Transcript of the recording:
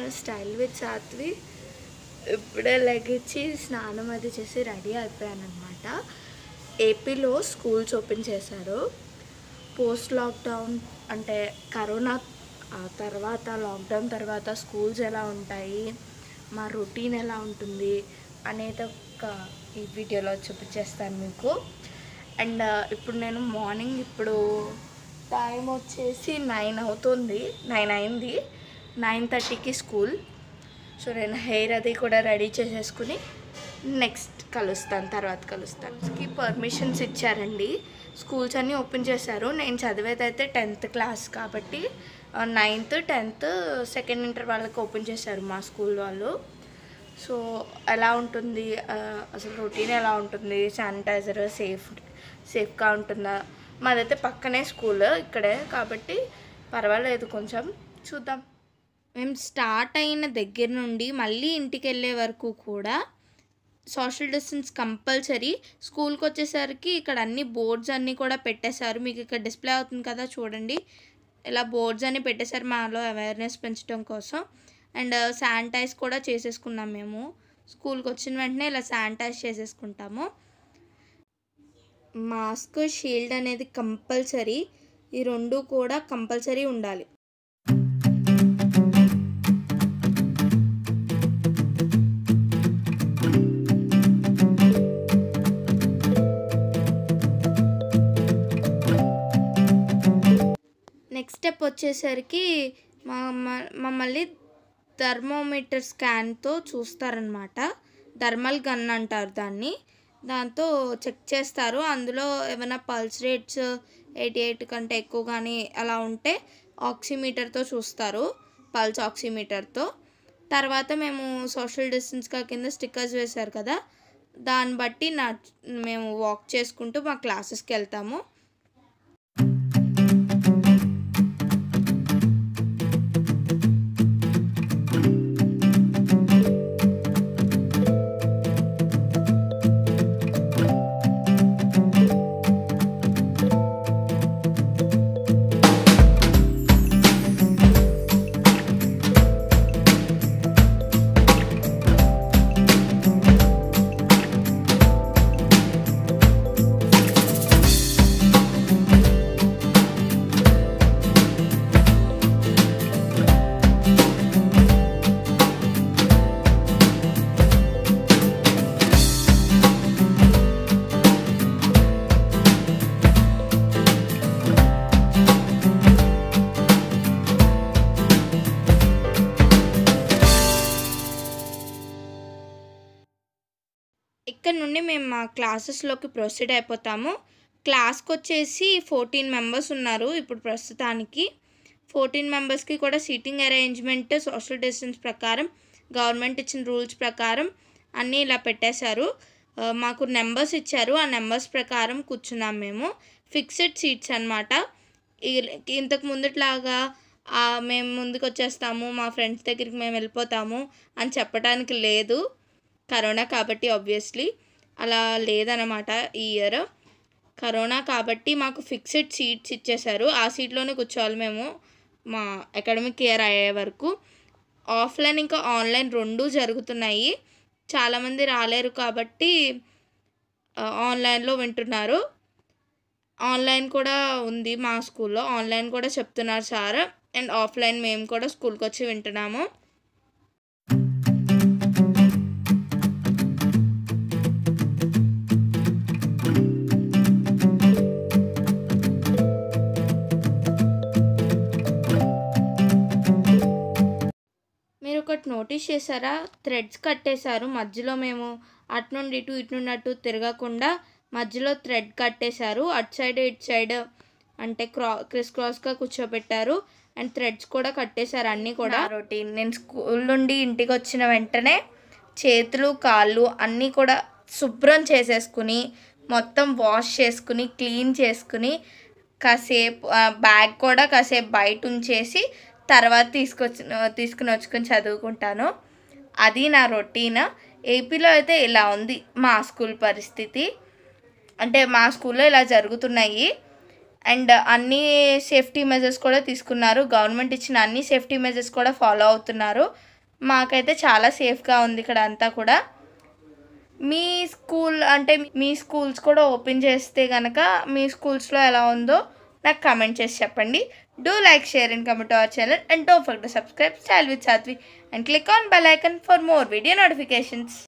channel style with Saatvi ఇప్పుడే లెగిచ్చి స్నానం అది చేసి రెడీ అయిపోయాను అనమాట ఏపీలో స్కూల్స్ ఓపెన్ చేశారు పోస్ట్ లాక్డౌన్ అంటే కరోనా ఆ తర్వాత లాక్డౌన్ తర్వాత స్కూల్స్ ఎలా ఉంటాయి మా రొటీన్ ఎలా ఉంటుంది అనేది ఒక ఈ వీడియోలో చూపించేస్తాను మీకు అండ్ ఇప్పుడు నేను మార్నింగ్ ఇప్పుడు టైం వచ్చేసి నైన్ అవుతుంది నైన్ అయింది నైన్ థర్టీకి స్కూల్ సో నేను హెయిర్ అది కూడా రెడీ చేసేసుకుని నెక్స్ట్ కలుస్తాను తర్వాత కలుస్తాను కి పర్మిషన్స్ ఇచ్చారండి స్కూల్స్ అన్నీ ఓపెన్ చేశారు నేను చదివేది అయితే టెన్త్ క్లాస్ కాబట్టి నైన్త్ టెన్త్ సెకండ్ ఇంటర్ వాళ్ళకి ఓపెన్ చేశారు మా స్కూల్ వాళ్ళు సో ఎలా ఉంటుంది ఆ, అసలు రొటీన్ ఎలా ఉంటుంది శానిటైజర్ సేఫ్ సేఫ్గా ఉంటుందా మాదైతే పక్కనే స్కూల్ ఇక్కడే కాబట్టి పర్వాలేదు కొంచెం చూద్దాం మేము స్టార్ట్ అయిన దగ్గర నుండి మళ్ళీ ఇంటికి వెళ్ళే వరకు కూడా సోషల్ డిస్టెన్స్ కంపల్సరీ స్కూల్కి వచ్చేసరికి ఇక్కడ అన్ని బోర్డ్స్ అన్నీ కూడా పెట్టేశారు మీకు ఇక్కడ డిస్ప్లే అవుతుంది కదా చూడండి ఇలా బోర్డ్స్ అన్ని పెట్టేశారు మాలో అవేర్నెస్ పెంచడం కోసం అండ్ శానిటైజ్ కూడా చేసేసుకున్నాం మేము స్కూల్కి వచ్చిన వెంటనే ఇలా శానిటైజ్ చేసేసుకుంటాము మాస్క్ షీల్డ్ అనేది కంపల్సరీ ఈ రెండు కూడా కంపల్సరీ ఉండాలి నెక్స్ట్ స్టెప్ వచ్చేసరికి మా మ- మమ్మల్ని థర్మోమీటర్ స్కాన్తో చూస్తారనమాట థర్మల్ గన్ అంటారు దాన్ని దాంతో చెక్ చేస్తారు అందులో ఏమైనా పల్స్ రేట్స్ ఎయిటీ ఎయిట్ కంటే ఎక్కువ కానీ అలా ఉంటే ఆక్సిమీటర్తో చూస్తారు పల్స్ ఆక్సిమీటర్తో తర్వాత మేము సోషల్ డిస్టెన్స్గా కింద స్టిక్కర్స్ వేశారు కదా దాన్ని బట్టి నా మేము వాక్ చేసుకుంటూ మా క్లాసెస్కి వెళ్తాము ఇక్కడ నుండి మేము మా క్లాసెస్లోకి ప్రొసీడ్ అయిపోతాము క్లాస్కి వచ్చేసి ఫోర్టీన్ మెంబర్స్ ఉన్నారు ఇప్పుడు ప్రస్తుతానికి ఫోర్టీన్ మెంబర్స్కి కూడా సీటింగ్ అరేంజ్మెంట్ సోషల్ డిస్టెన్స్ ప్రకారం గవర్నమెంట్ ఇచ్చిన రూల్స్ ప్రకారం అన్నీ ఇలా పెట్టేశారు ఆ, మాకు నెంబర్స్ ఇచ్చారు ఆ నెంబర్స్ ప్రకారం కూర్చున్నాం మేము ఫిక్స్డ్ సీట్స్ అనమాట ఇంతకు ముందుట్లాగా ఆ, మేము ముందుకు వచ్చేస్తాము మా ఫ్రెండ్స్ దగ్గరికి మేము వెళ్ళిపోతాము అని చెప్పడానికి లేదు కరోనా కాబట్టి ఆబ్వియస్లీ అలా లేదనమాట ఈ ఇయర్ కరోనా కాబట్టి మాకు ఫిక్స్డ్ సీట్స్ ఇచ్చేశారు ఆ సీట్లోనే కూర్చోవాలి మేము మా అకాడమిక్ ఇయర్ అయ్యే వరకు ఆఫ్లైన్ ఇంకా ఆన్లైన్ రెండూ జరుగుతున్నాయి చాలామంది రాలేరు కాబట్టి ఆ, ఆన్లైన్లో వింటున్నారు ఆన్లైన్ కూడా ఉంది మా స్కూల్లో ఆన్లైన్ కూడా చెప్తున్నారు సార్ అండ్ ఆఫ్లైన్ మేము కూడా స్కూల్కి వచ్చి వింటున్నాము మీరు ఒకటి నోటీస్ చేశారా థ్రెడ్స్ కట్టేశారు మధ్యలో మేము అటు నుండి ఇటు ఇటు నుండి అటు తిరగకుండా మధ్యలో థ్రెడ్ కట్టేశారు అటు సైడ్ ఇటు సైడ్ అంటే క్రా క్రిస్ క్రాస్గా కూర్చోబెట్టారు అండ్ థ్రెడ్స్ కూడా కట్టేశారు అన్నీ కూడా రొటీన్ నేను స్కూల్ నుండి ఇంటికి వచ్చిన వెంటనే చేతులు కాళ్ళు అన్నీ కూడా శుభ్రం చేసేసుకుని మొత్తం వాష్ చేసుకుని క్లీన్ చేసుకుని కాసేపు ఆ, బ్యాగ్ కూడా కాసేపు బయట ఉంచేసి తర్వాత తీసుకొచ్చి తీసుకుని వచ్చుకొని చదువుకుంటాను అది నా రొటీన్ ఏపీలో అయితే ఇలా ఉంది మా స్కూల్ పరిస్థితి అంటే మా స్కూల్లో ఇలా జరుగుతున్నాయి అండ్ అన్ని సేఫ్టీ మెజర్స్ కూడా తీసుకున్నారు గవర్నమెంట్ ఇచ్చిన అన్ని సేఫ్టీ మెజర్స్ కూడా ఫాలో అవుతున్నారు మాకైతే చాలా సేఫ్గా ఉంది ఇక్కడ అంతా కూడా మీ స్కూల్ అంటే మీ స్కూల్స్ కూడా ఓపెన్ చేస్తే కనుక మీ స్కూల్స్లో ఎలా ఉందో నాకు కామెంట్ చేసి చెప్పండి do like share and comment our channel and don't forget to subscribe style with Sathvi and click on bell icon for more video notifications